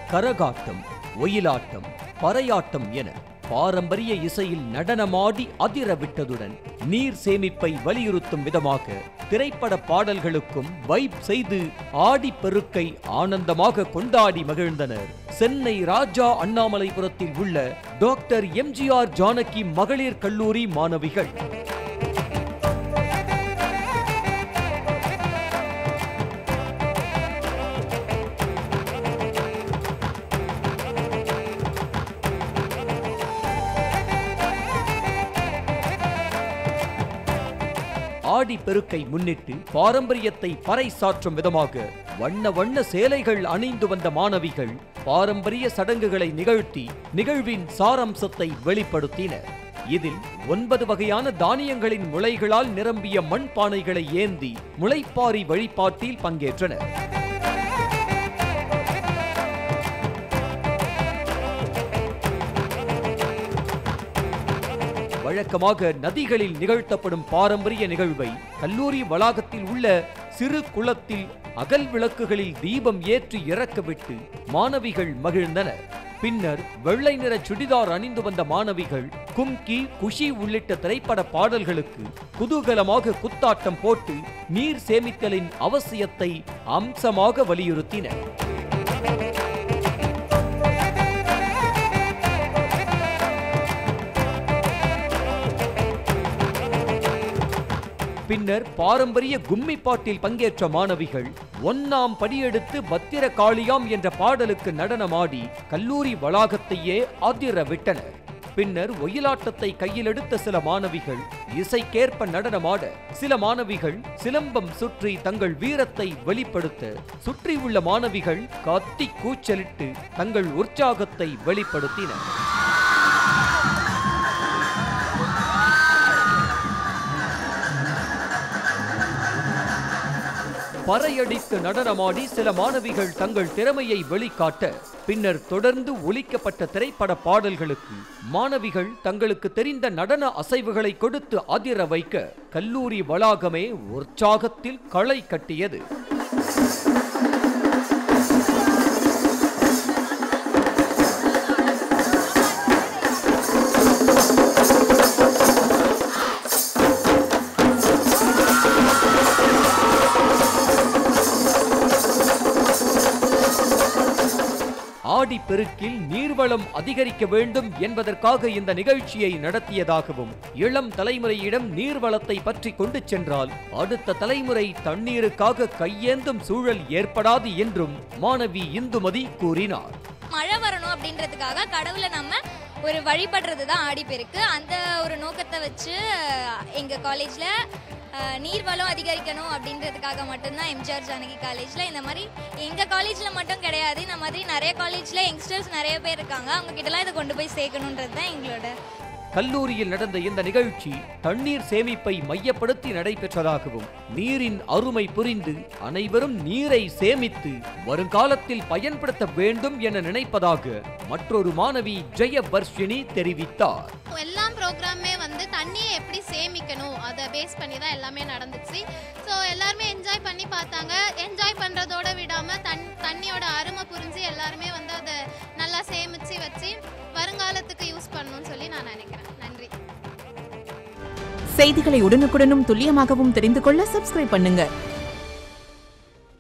கரகாட்டம் ஒயிலாட்டம் பறையாட்டம் என பாரம்பரிய இசையில் நடனமாடி அதிர விட்டதுடன் நீர் சேமிப்பை வலியுறுத்தும் விதமாக திரைப்பட பாடல்களுக்கும் வைப் செய்து ஆடி பெருக்கை ஆனந்தமாக கொண்டாடி மகிழ்ந்தனர் சென்னை ராஜா அண்ணாமலைபுரத்தில் உள்ள டாக்டர் எம்ஜிஆர் ஜானகி மகளிர் கல்லூரி மாணவிகள் ஆடி பெருக்கை முன்னிட்டு பாரம்பரியத்தை பறைசாற்றும் விதமாக வண்ண வண்ண சேலைகள் அணிந்து வந்த மாணவிகள் பாரம்பரிய சடங்குகளை நிகழ்த்தி நிகழ்வின் சாரம்சத்தை வெளிப்படுத்தினர் இதில் ஒன்பது வகையான தானியங்களின் முளைகளால் நிரம்பிய மண்பானைகளை ஏந்தி முளைப்பாரி வழிபாட்டில் பங்கேற்றனர் வழக்கமாக நதிகளில் நிகழ்த்தப்படும் பாரம்பரிய நிகழ்வை கல்லூரி வளாகத்தில் உள்ள சிறு குளத்தில் அகல் விளக்குகளில் தீபம் ஏற்றி இறக்கவிட்டு மாணவிகள் மகிழ்ந்தனர் பின்னர் வெள்ளை நிற சுடிதார் அணிந்து வந்த மாணவிகள் கும்கி குஷி உள்ளிட்ட திரைப்பட பாடல்களுக்கு குதூகலமாக குத்தாட்டம் போட்டு நீர் சேமித்தலின் அவசியத்தை அம்சமாக வலியுறுத்தினர் பின்னர் பாரம்பரிய கும்மி பாட்டில் பங்கேற்ற மாணவிகள் ஒன்னாம் படியெடுத்து பத்திர காளியாம் என்ற பாடலுக்கு நடனமாடி கல்லூரி வளாகத்தையே அதிர விட்டனர் பின்னர் ஒயிலாட்டத்தை கையில் எடுத்த சில மாணவிகள் இசைக்கேற்ப நடனமாட சில மாணவிகள் சிலம்பம் சுற்றி தங்கள் வீரத்தை வெளிப்படுத்த சுற்றியுள்ள மாணவிகள் கத்தி கூச்சலிட்டு தங்கள் உற்சாகத்தை வெளிப்படுத்தினர் பறையடித்து நடனமாடி சில மாணவிகள் தங்கள் திறமையை வெளிக்காட்ட பின்னர் தொடர்ந்து ஒலிக்கப்பட்ட திரைப்பட பாடல்களுக்கு மாணவிகள் தங்களுக்கு தெரிந்த நடன அசைவுகளை கொடுத்து அதிர வைக்க கல்லூரி வளாகமே உற்சாகத்தில் களை கட்டியது ஆடி பெருக்கில் நீர்வளம் அதிகரிக்க வேண்டும் என்பதற்காக இந்த நிகழ்ச்சியை நடத்தியதாகவும் இளம் தலைமுறையிடம் நீர்வளத்தை பற்றி கொண்டு சென்றால் அடுத்த தலைமுறை தண்ணீருக்காக கையேந்தும் சூழல் ஏற்படாது என்றும் மாணவி இந்துமதி கூறினார் மழை வரணும் அப்படின்றதுக்காக கடவுளை நம்ம ஒரு வழிபடுறது தான் ஆடிப்பெருக்கு அந்த ஒரு நோக்கத்தை வச்சு எங்கள் காலேஜில் நீர்வளம் அதிகரிக்கணும் அப்படின்றதுக்காக மட்டும்தான் எம்ஜிஆர் ஜானகி காலேஜில் இந்த மாதிரி எங்கள் காலேஜில் மட்டும் கிடையாது இந்த மாதிரி நிறைய காலேஜில் யங்ஸ்டர்ஸ் நிறைய பேர் இருக்காங்க அவங்க கிட்டலாம் இதை கொண்டு போய் சேர்க்கணுன்றது தான் எங்களோட கல்லூரியில் நடந்த இந்த நிகழ்ச்சி தண்ணீர் சேமிப்பை மையப்படுத்தி நடைபெற்றதாகவும் நீரின் அருமை புரிந்து அனைவரும் நீரை சேமித்து வருங்காலத்தில் பயன்படுத்த வேண்டும் என நினைப்பதாக மற்றொரு மாணவி ஜெயவர்ஷினி தெரிவித்தார் எல்லா ப்ரோக்ராமே வந்து தண்ணியை எப்படி சேமிக்கணும் அதை பேஸ் பண்ணி தான் எல்லாமே நடந்துச்சு ஸோ எல்லாருமே என்ஜாய் பண்ணி பார்த்தாங்க என்ஜாய் பண்ணுறதோட விடாமல் தண் தண்ணியோட அருமை புரிஞ்சு எல்லாருமே வந்து அதை நல்லா சேமித்து வச்சு வருங்காலத்துக்கு யூஸ் பண்ணணும்னு சொல்லி நான் நினைக்கிறேன் நன்றி செய்திகளை உடனுக்குடனும் துல்லியமாகவும் தெரிந்து கொள்ள சப்ஸ்கிரைப் பண்ணுங்க